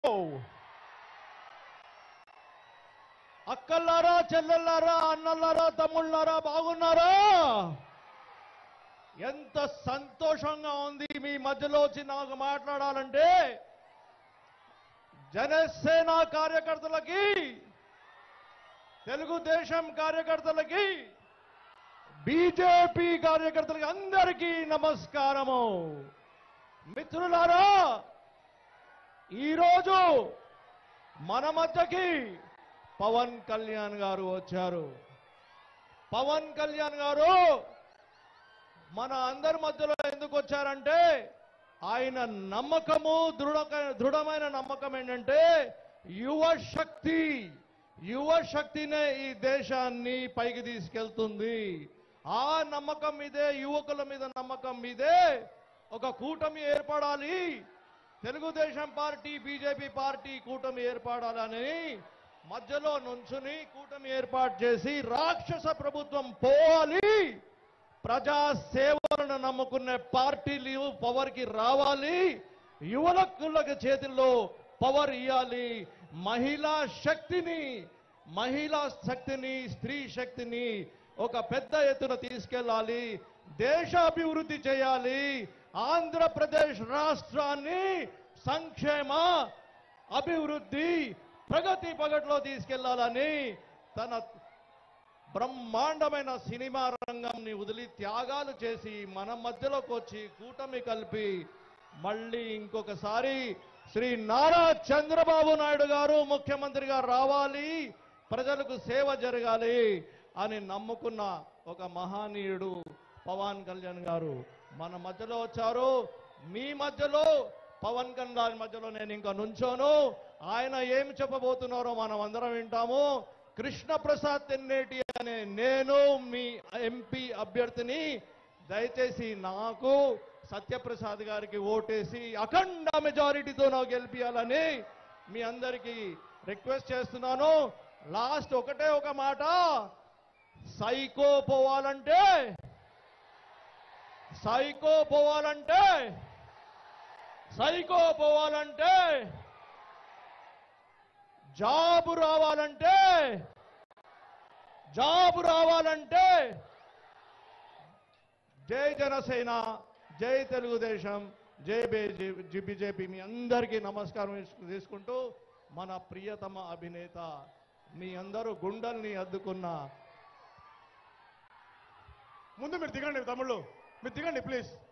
అక్కల్లారా చెల్లెల్లారా అన్నల్లారా తమ్ముళ్ళారా బాగున్నారా ఎంత సంతోషంగా ఉంది మీ మధ్యలో వచ్చి నాకు మాట్లాడాలంటే జనసేన కార్యకర్తలకి తెలుగుదేశం కార్యకర్తలకి బీజేపీ కార్యకర్తలకి అందరికీ నమస్కారము మిత్రులారా ఈరోజు మన మధ్యకి పవన్ కళ్యాణ్ గారు వచ్చారు పవన్ కళ్యాణ్ గారు మన అందరి మధ్యలో ఎందుకు వచ్చారంటే ఆయన నమ్మకము దృఢ దృఢమైన నమ్మకం ఏంటంటే యువ శక్తి యువ శక్తినే ఈ దేశాన్ని పైకి తీసుకెళ్తుంది ఆ నమ్మకం మీదే యువకుల మీద నమ్మకం మీదే ఒక కూటమి ఏర్పడాలి తెలుగుదేశం పార్టీ బీజేపీ పార్టీ కూటమి ఏర్పడాలని మధ్యలో నుంచుని కూటమి ఏర్పాటు చేసి రాక్షస ప్రభుత్వం పోవాలి ప్రజా సేవలను నమ్ముకునే పార్టీలు పవర్ కి రావాలి యువకులకు చేతుల్లో పవర్ ఇవ్వాలి మహిళా శక్తిని మహిళా శక్తిని స్త్రీ శక్తిని ఒక పెద్ద ఎత్తున తీసుకెళ్ళాలి దేశాభివృద్ధి చేయాలి ఆంధ్రప్రదేశ్ రాష్ట్రాన్ని సంక్షేమ అభివృద్ధి ప్రగతి పగట్లో తీసుకెళ్లాలని తన బ్రహ్మాండమైన సినిమా రంగంని వదిలి త్యాగాలు చేసి మన మధ్యలోకి వచ్చి కూటమి కలిపి మళ్ళీ ఇంకొకసారి శ్రీ నారా చంద్రబాబు నాయుడు గారు ముఖ్యమంత్రిగా రావాలి ప్రజలకు సేవ జరగాలి అని నమ్ముకున్న ఒక మహానీయుడు పవన్ కళ్యాణ్ గారు మన మధ్యలో వచ్చారు మీ మధ్యలో పవన్ కళ్యాణ్ మధ్యలో నేను ఇంకా నుంచోను ఆయన ఏమి చెప్పబోతున్నారో మనం అందరం వింటాము కృష్ణ ప్రసాద్ తెన్నేటి అనే నేను మీ ఎంపీ అభ్యర్థిని దయచేసి నాకు సత్యప్రసాద్ గారికి ఓటేసి అఖండ మెజారిటీతో నాకు గెలిపించాలని మీ అందరికీ రిక్వెస్ట్ చేస్తున్నాను లాస్ట్ ఒకటే ఒక మాట సైకో పోవాలంటే సైకో పోవాలంటే సైకో పోవాలంటే జాబు రావాలంటే జాబు రావాలంటే జై జనసేన జై తెలుగుదేశం జై బీజేపీ మీ అందరికీ నమస్కారం తీసుకుంటూ మన ప్రియతమ అభినేత మీ అందరూ గుండెల్ని అద్దుకున్న ముందు మీరు దిగండి తమ్ముళ్ళు మీరు దిగండి ప్లీజ్